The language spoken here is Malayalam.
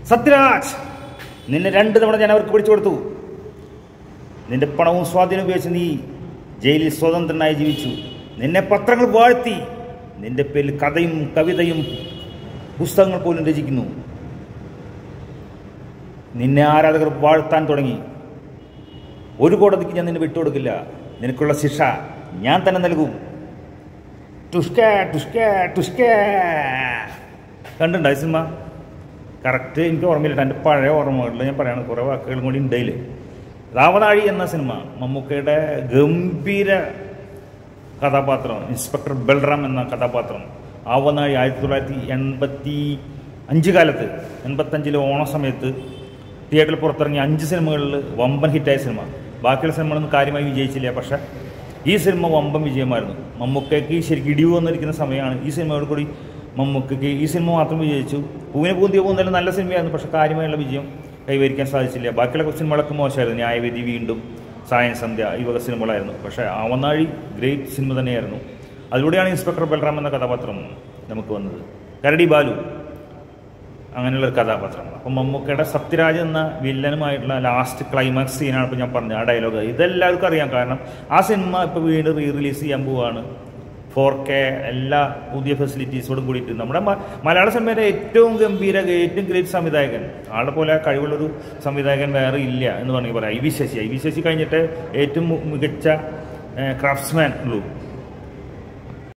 സത്യരാജ് നിന്നെ രണ്ട് തവണ ഞാൻ അവർക്ക് പിടിച്ചു കൊടുത്തു നിന്റെ പണവും സ്വാധീനം ഉപയോഗിച്ച് നീ ജയിലിൽ സ്വതന്ത്രനായി ജീവിച്ചു നിന്നെ പത്രങ്ങൾ വാഴ്ത്തി നിന്റെ പേരിൽ കഥയും കവിതയും പുസ്തകങ്ങൾ പോലും രചിക്കുന്നു നിന്നെ ആരാധകർ വാഴ്ത്താൻ തുടങ്ങി ഒരു കോടതിക്ക് ഞാൻ നിന്നെ വിട്ടുകൊടുക്കില്ല നിനക്കുള്ള ശിക്ഷ ഞാൻ തന്നെ നൽകും ടുഷ്ക ടുഷ്ക ടുഷ്ക കണ്ടുണ്ടോ ഈ സിനിമ കറക്റ്റ് എനിക്ക് ഓർമ്മയില്ല എൻ്റെ പഴയ ഓർമ്മകളിൽ ഞാൻ പറയണം കുറേ വാക്കുകളും കൂടി ഉണ്ട് അതിൽ രാവതാഴി എന്ന സിനിമ മമ്മൂക്കയുടെ ഗംഭീര കഥാപാത്രം ഇൻസ്പെക്ടർ ബൽറാം എന്ന കഥാപാത്രം ആവനാഴി ആയിരത്തി തൊള്ളായിരത്തി എൺപത്തി അഞ്ച് കാലത്ത് എൺപത്തഞ്ചിലെ ഓണ സമയത്ത് തിയേറ്ററിൽ പുറത്തിറങ്ങിയ അഞ്ച് സിനിമകളിൽ വമ്പൻ ഹിറ്റായ സിനിമ ബാക്കിയുള്ള സിനിമകളൊന്നും കാര്യമായി വിജയിച്ചില്ല പക്ഷേ ഈ സിനിമ വമ്പൻ വിജയമായിരുന്നു മമ്മൂക്കയ്ക്ക് ശരിക്കും ഇടിവ് വന്നിരിക്കുന്ന സമയമാണ് ഈ സിനിമയോട് കൂടി മമ്മൂക്കയ്ക്ക് ഈ സിനിമ മാത്രം വിജയിച്ചു പൂവിനെ പൂന്തിയ പോകുന്നതിൽ നല്ല സിനിമയായിരുന്നു പക്ഷേ കാര്യമായുള്ള വിജയം കൈവരിക്കാൻ സാധിച്ചില്ല ബാക്കിയുള്ള സിനിമകളൊക്കെ മോശമായിരുന്നു ന്യായവേദി വീണ്ടും സായം സന്ധ്യ ഈ വക സിനിമകളായിരുന്നു പക്ഷേ ആവനാഴി ഗ്രേറ്റ് സിനിമ തന്നെയായിരുന്നു അതിലൂടെയാണ് ഇൻസ്പെക്ടർ ബൽറാം എന്ന കഥാപാത്രം നമുക്ക് വന്നത് കരടി ബാലു അങ്ങനെയുള്ള ഒരു കഥാപാത്രം അപ്പം മമ്മൂക്കയുടെ സത്യരാജ് എന്ന വില്ലനുമായിട്ടുള്ള ലാസ്റ്റ് ക്ലൈമാക്സ് സീനാണ് ഇപ്പോൾ ഞാൻ പറഞ്ഞത് ആ ഡയലോഗ് ഇതെല്ലാവർക്കും അറിയാം കാരണം ആ സിനിമ ഇപ്പോൾ വീണ്ടും റീ റിലീസ് ചെയ്യാൻ പോവുകയാണ് ഫോർ കെ എല്ലാ പുതിയ ഫെസിലിറ്റീസോടും കൂടിയിട്ട് നമ്മുടെ മ- മലയാള സിനിമയിലെ ഏറ്റവും ഗംഭീര ഏറ്റവും ഗ്രേറ്റ് സംവിധായകൻ ആളെ പോലെ കഴിവുള്ളൊരു സംവിധായകൻ വേറെ ഇല്ല എന്ന് വേണമെങ്കിൽ പറയാം I V Sasi I V Sasi കഴിഞ്ഞിട്ട് ഏറ്റവും മു- മികച്ച ക്രാഫ്റ്റ്സ്മാൻ ഉള്ളൂ